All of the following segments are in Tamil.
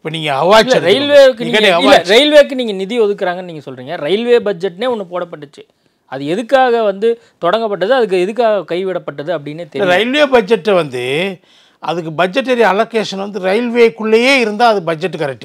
இப்போ நீங்கள் அவாச் இல்ல ரயில்வேக்கு நீங்க இல்ல ரயில்வேக்கு நீங்க நிதி ஒதுக்குறாங்கன்னு நீங்க சொல்றீங்க ரயில்வே பட்ஜெட்னே ஒன்று போடப்பட்டுச்சு அது எதுக்காக வந்து தொடங்கப்பட்டது அதுக்கு எதுக்காக கைவிடப்பட்டது அப்படின்னே தெரியல ரயில்வே பட்ஜெட்டை வந்து அதுக்கு பட்ஜெட்டரி அலோகேஷன் வந்து ரயில்வேக்குள்ளேயே இருந்தால் அது பட்ஜெட் கரெக்டு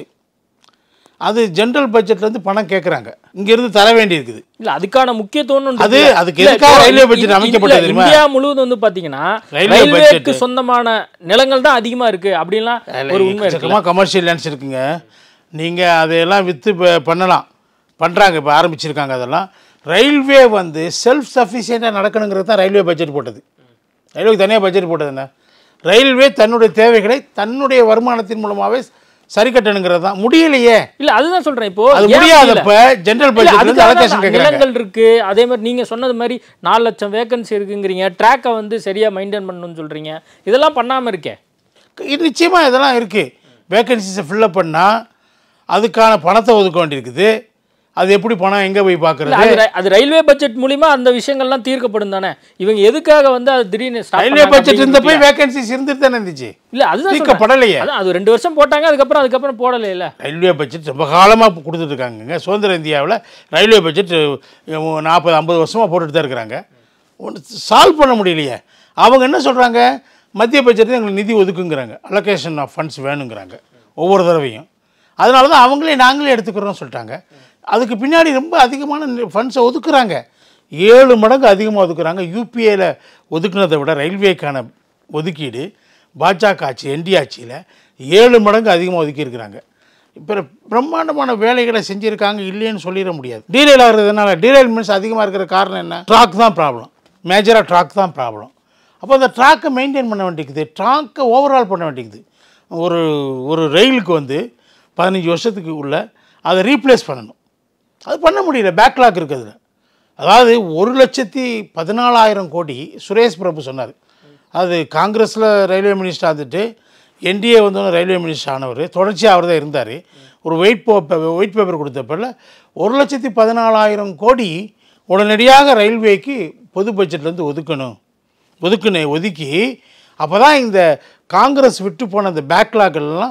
அது ஜென்ரல் பட்ஜெட்லேருந்து பணம் கேட்குறாங்க இங்கேருந்து தர வேண்டியிருக்குது இல்ல அதுக்கான முக்கியத்துவம் அது அதுக்கு எதுக்காக ரயில்வே பட்ஜெட் அமைக்கப்பட்டது தெரியுமா இந்தியா முழுவதும் வந்து பாத்தீங்கன்னா ரயில்வே ரயில்வேக்கு சொந்தமான நிலங்கள் தான் அதிகமா இருக்கு அப்படின்லாம் ஒரு உண்மை இருக்கு எக்கச்சக்கமாக கமர்ஷியல் லேண்ட்ஸ் இருக்குங்க நீங்கள் அதையெல்லாம் விற்று பண்ணலாம் பண்ணுறாங்க இப்போ ஆரம்பிச்சிருக்காங்க அதெல்லாம் ரயில்வே வந்து செல்ஃப் சஃபிஷியண்ட்டாக நடக்கணுங்கிறது தான் ரயில்வே பட்ஜெட் போட்டது ரயில்வேக்கு தனியாக பட்ஜெட் போட்டது என்ன ரயில்வே தன்னுடைய தேவைகளை தன்னுடைய வருமானத்தின் மூலமாகவே சரி கட்டணுங்கிறது தான் முடியலையே இல்ல அதுதான் சொல்றேன் இப்போ அது ஏன் முடியல? முடியாதப்ப ஜென்ரல் இல்ல, பட்ஜெட் அதுக்காக அலோகேஷன் தான் கேட்குறாங்க நிலங்கள் இருக்கு அதே மாதிரி நீங்க சொன்னது மாதிரி நாலு லட்சம் வேகன்சி இருக்குங்கிறீங்க ட்ராக்கை வந்து சரியா மெயின்டைன் பண்ணணும்னு சொல்றீங்க இதெல்லாம் பண்ணாம இருக்கே இது நிச்சயமாக இதெல்லாம் இருக்குது வேக்கன்சிஸை ஃபில்லப் பண்ணால் அதுக்கான பணத்தை ஒதுக்க வேண்டியிருக்குது அது எப்படி பணம் எங்கே போய் இல்ல, பார்க்குறது அது ர- அது ரயில்வே பட்ஜெட் மூலியமா அந்த விஷயங்கள்லாம் தீர்க்கப்படும் தானே இவங்க எதுக்காக வந்து அது திடீர்னு stop ரயில்வே பண்ணாங்க பட்ஜெட் இருந்த அப்படிங்கிறது போய் வேகன்சிஸ் இருந்துட்டு தானே இருந்துச்சு இல்ல அதுதான் சொல்றேன். தீர்க்கப்படலையே அதான் அது ரெண்டு வருஷம் போட்டாங்க அதுக்கப்புறம் அதுக்கப்புறம் போடல இல்ல ரயில்வே பட்ஜெட் ரொம்ப காலமாக கொடுத்துட்ருக்காங்கங்க சுதந்திர இந்தியாவில் ரயில்வே பட்ஜெட் நாற்பது ஐம்பது வருஷமாக போட்டுட்டு தான் இருக்கிறாங்க ஒன்று சால்வ் பண்ண முடியலையே அவங்க என்ன சொல்கிறாங்க மத்திய பட்ஜெட்டில் எங்களுக்கு நிதி ஒதுக்குங்கிறாங்க அலோகேஷன் ஆஃப் ஃபண்ட்ஸ் வேணுங்கிறாங்க ஒவ்வொரு தடவையும் அதனால தான் அவங்களே நாங்களே எடுத்துக்கிறோம்னு சொல்லிட்டாங்க அதுக்கு பின்னாடி ரொம்ப அதிகமான ஃபண்ட்ஸை ஒதுக்குறாங்க ஏழு மடங்கு அதிகமாக ஒதுக்குறாங்க யூபிஏல ஒதுக்குனதை விட ரயில்வேக்கான ஒதுக்கீடு பாஜக ஆட்சி என்டி ஆட்சியில் ஏழு மடங்கு அதிகமாக ஒதுக்கியிருக்கிறாங்க இப்போ பிரம்மாண்டமான வேலைகளை செஞ்சுருக்காங்க இல்லைன்னு சொல்லிட முடியாது டீலைல் ஆகுறதுனால டீலைல் மீன்ஸ் அதிகமாக இருக்கிற காரணம் என்ன ட்ராக் தான் ப்ராப்ளம் மேஜராக ட்ராக் தான் ப்ராப்ளம் அப்போ அந்த ட்ராக்கை மெயின்டைன் பண்ண வேண்டியது ட்ராக்கை ஓவரால் பண்ண வேண்டியது ஒரு ஒரு ரயிலுக்கு வந்து பதினஞ்சு வருஷத்துக்கு உள்ள அதை ரீப்ளேஸ் பண்ணணும் அது பண்ண முடியல பேக்லாக் இருக்குதுல அதாவது ஒரு லட்சத்தி பதினாலாயிரம் கோடி சுரேஷ் பிரபு சொன்னார் அது காங்கிரஸில் ரயில்வே மினிஸ்டர் இருந்துட்டு என்டிஏ வந்தோன்னு ரயில்வே மினிஸ்டர் ஆனவர் தொடர்ச்சியாக அவர் தான் இருந்தார் ஒரு வெயிட் ஒயிட் பேப்பர் கொடுத்தப்பல ஒரு லட்சத்தி பதினாலாயிரம் கோடி உடனடியாக ரயில்வேக்கு பொது பட்ஜெட்லேருந்து ஒதுக்கணும் ஒதுக்குன ஒதுக்கி அப்போ தான் இந்த காங்கிரஸ் விட்டு போன அந்த backlog எல்லாம்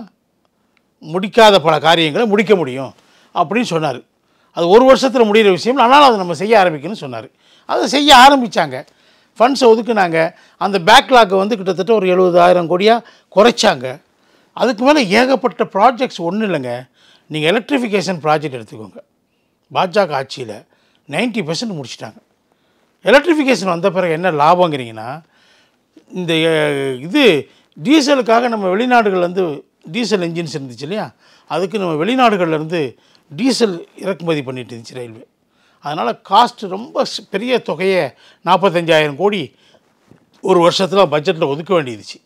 முடிக்காத பல காரியங்களை முடிக்க முடியும் அப்படின்னு சொன்னார் அது ஒரு வருஷத்தில் முடிகிற விஷயம் ஆனால் அதை நம்ம செய்ய ஆரம்பிக்கணும்னு சொன்னார் அதை செய்ய ஆரம்பித்தாங்க ஃபண்ட்ஸை ஒதுக்குனாங்க அந்த பேக்லாக்கை வந்து கிட்டத்தட்ட ஒரு எழுபதாயிரம் கோடியாக குறைச்சாங்க அதுக்கு மேலே ஏகப்பட்ட ப்ராஜெக்ட்ஸ் ஒன்றும் இல்லைங்க நீங்கள் எலக்ட்ரிஃபிகேஷன் ப்ராஜெக்ட் எடுத்துக்கோங்க பாஜக ஆட்சியில் 90% பர்சன்ட் முடிச்சிட்டாங்க எலக்ட்ரிஃபிகேஷன் வந்த பிறகு என்ன லாபங்கிறீங்கன்னா இந்த அஹ், இது டீசலுக்காக நம்ம வெளிநாடுகள்லேருந்து டீசல் இன்ஜின்ஸ் இருந்துச்சு இல்லையா அதுக்கு நம்ம வெளிநாடுகள்லேருந்து டீசல் இறக்குமதி பண்ணிட்டு இருந்துச்சு ரயில்வே அதனால் காஸ்ட் ரொம்ப ஸ்- பெரிய தொகையை நாற்பத்தஞ்சாயிரம் கோடி ஒரு வருஷத்தில் பட்ஜெட்டில் ஒதுக்க வேண்டியிருந்துச்சு